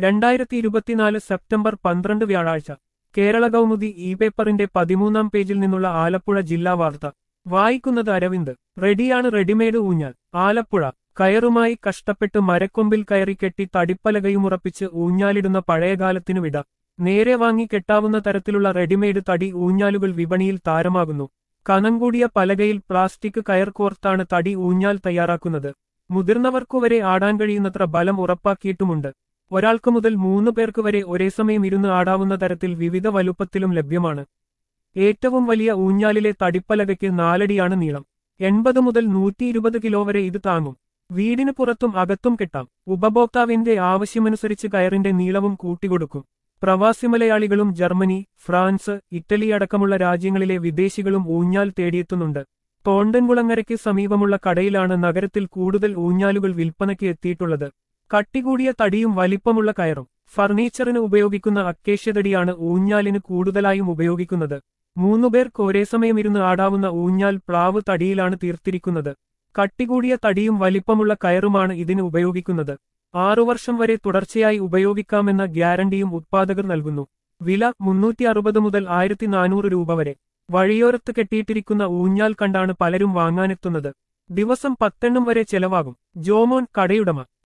രണ്ടായിരത്തി ഇരുപത്തിനാല് സെപ്റ്റംബർ പന്ത്രണ്ട് വ്യാഴാഴ്ച കേരള കൗമുദി ഇ പേപ്പറിന്റെ പതിമൂന്നാം പേജിൽ നിന്നുള്ള ആലപ്പുഴ ജില്ലാ വാർത്ത വായിക്കുന്നത് അരവിന്ദ് റെഡിയാണ് റെഡിമെയ്ഡ് ഊഞ്ഞാൽ ആലപ്പുഴ കയറുമായി കഷ്ടപ്പെട്ട് മരക്കൊമ്പിൽ കയറി കെട്ടി തടിപ്പലകയുമുറപ്പിച്ച് ഊഞ്ഞാലിടുന്ന പഴയകാലത്തിനു വിട നേരെ വാങ്ങി കെട്ടാവുന്ന തരത്തിലുള്ള റെഡിമെയ്ഡ് തടി ഊഞ്ഞാലുകൾ വിപണിയിൽ താരമാകുന്നു കനം കൂടിയ പലകയിൽ പ്ലാസ്റ്റിക് കയർ കോർത്താണ് തടി ഊഞ്ഞാൽ തയ്യാറാക്കുന്നത് മുതിർന്നവർക്കുവരെ ആടാൻ കഴിയുന്നത്ര ബലം ഉറപ്പാക്കിയിട്ടുമുണ്ട് ഒരാൾക്ക് മുതൽ മൂന്ന് പേർക്ക് വരെ ഒരേ സമയം ഇരുന്ന് ആടാവുന്ന തരത്തിൽ വിവിധ വലുപ്പത്തിലും ലഭ്യമാണ് ഏറ്റവും വലിയ ഊഞ്ഞാലിലെ തടിപ്പലകയ്ക്ക് നാലടിയാണ് നീളം എൺപത് മുതൽ നൂറ്റി ഇരുപത് കിലോ വരെ ഇത് താങ്ങും വീടിന് പുറത്തും അകത്തും കെട്ടാം ഉപഭോക്താവിന്റെ ആവശ്യമനുസരിച്ച് കയറിന്റെ നീളവും കൂട്ടിക്കൊടുക്കും പ്രവാസി മലയാളികളും ജർമ്മനി ഫ്രാൻസ് ഇറ്റലി അടക്കമുള്ള രാജ്യങ്ങളിലെ വിദേശികളും ഊഞ്ഞാൽ തേടിയെത്തുന്നുണ്ട് തോണ്ടൻകുളങ്ങരയ്ക്ക് സമീപമുള്ള കടയിലാണ് നഗരത്തിൽ കൂടുതൽ ഊഞ്ഞാലുകൾ വിൽപ്പനയ്ക്ക് എത്തിയിട്ടുള്ളത് കട്ടികൂടിയ തടിയും വലിപ്പമുള്ള കയറും ഫർണിച്ചറിന് ഉപയോഗിക്കുന്ന അക്കേഷ്യതടിയാണ് ഊഞ്ഞാലിന് കൂടുതലായും ഉപയോഗിക്കുന്നത് മൂന്നുപേർക്ക് ഒരേ സമയം ഇരുന്ന് ആടാവുന്ന ഊഞ്ഞാൽ പ്ലാവ് തടിയിലാണ് തീർത്തിരിക്കുന്നത് കട്ടികൂടിയ തടിയും വലിപ്പമുള്ള കയറുമാണ് ഇതിന് ഉപയോഗിക്കുന്നത് ആറു വർഷം വരെ തുടർച്ചയായി ഉപയോഗിക്കാമെന്ന ഗ്യാരണ്ടിയും ഉത്പാദകർ നൽകുന്നു വില മുന്നൂറ്റി അറുപത് മുതൽ ആയിരത്തി നാനൂറ് രൂപ വരെ വഴിയോരത്ത് കെട്ടിയിട്ടിരിക്കുന്ന ഊഞ്ഞാൽ കണ്ടാണ് പലരും വാങ്ങാനെത്തുന്നത് ദിവസം പത്തെണ്ണം വരെ ചെലവാകും ജോമോൻ കടയുടമ